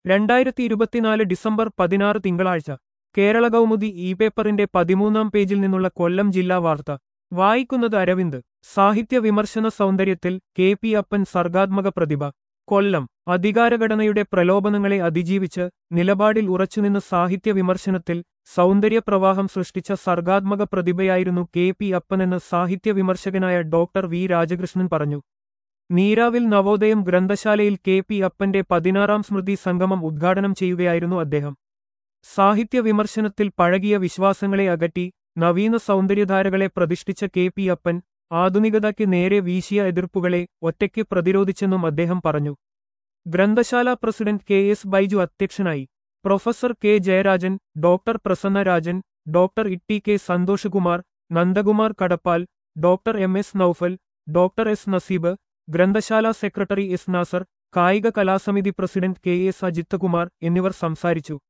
രണ്ടായിരത്തി ഇരുപത്തിനാല് ഡിസംബർ പതിനാറ് തിങ്കളാഴ്ച കേരള കൗമുദി ഇ പേപ്പറിന്റെ പതിമൂന്നാം പേജിൽ നിന്നുള്ള കൊല്ലം ജില്ലാ വാർത്ത വായിക്കുന്നത് അരവിന്ദ് സാഹിത്യ വിമർശന സൗന്ദര്യത്തിൽ കെ പി അപ്പൻ സർഗാത്മക പ്രതിഭ കൊല്ലം അധികാരഘടനയുടെ പ്രലോഭനങ്ങളെ അതിജീവിച്ച് നിലപാടിൽ ഉറച്ചുനിന്ന് സാഹിത്യ വിമർശനത്തിൽ സൗന്ദര്യപ്രവാഹം സൃഷ്ടിച്ച സർഗാത്മക പ്രതിഭയായിരുന്നു കെ പി അപ്പനെന്ന് സാഹിത്യ വിമർശകനായ ഡോക്ടർ വി രാജകൃഷ്ണൻ പറഞ്ഞു നീരാവിൽ നവോദയം ഗ്രന്ഥശാലയിൽ കെ പി അപ്പന്റെ പതിനാറാം സ്മൃതി സംഗമം ഉദ്ഘാടനം ചെയ്യുകയായിരുന്നു അദ്ദേഹം സാഹിത്യ വിമർശനത്തിൽ പഴകിയ വിശ്വാസങ്ങളെ അകറ്റി നവീന സൗന്ദര്യധാരകളെ പ്രതിഷ്ഠിച്ച കെ പി അപ്പൻ ആധുനികതയ്ക്ക് നേരെ വീശിയ എതിർപ്പുകളെ ഒറ്റയ്ക്ക് പ്രതിരോധിച്ചെന്നും അദ്ദേഹം പറഞ്ഞു ഗ്രന്ഥശാല പ്രസിഡന്റ് കെ എസ് ബൈജു അധ്യക്ഷനായി professor K Jayarajan doctor Prasanna Rajan doctor Itty K Santhoshkumar Nandakumar Kadappal doctor M S Noufal doctor S Naseeb ഗ്രന്ഥശാല സെക്രട്ടറി എസ് നാസർ കായിക കലാസമിതി പ്രസിഡന്റ് കെ എസ് അജിത്തകുമാർ എന്നിവർ സംസാരിച്ചു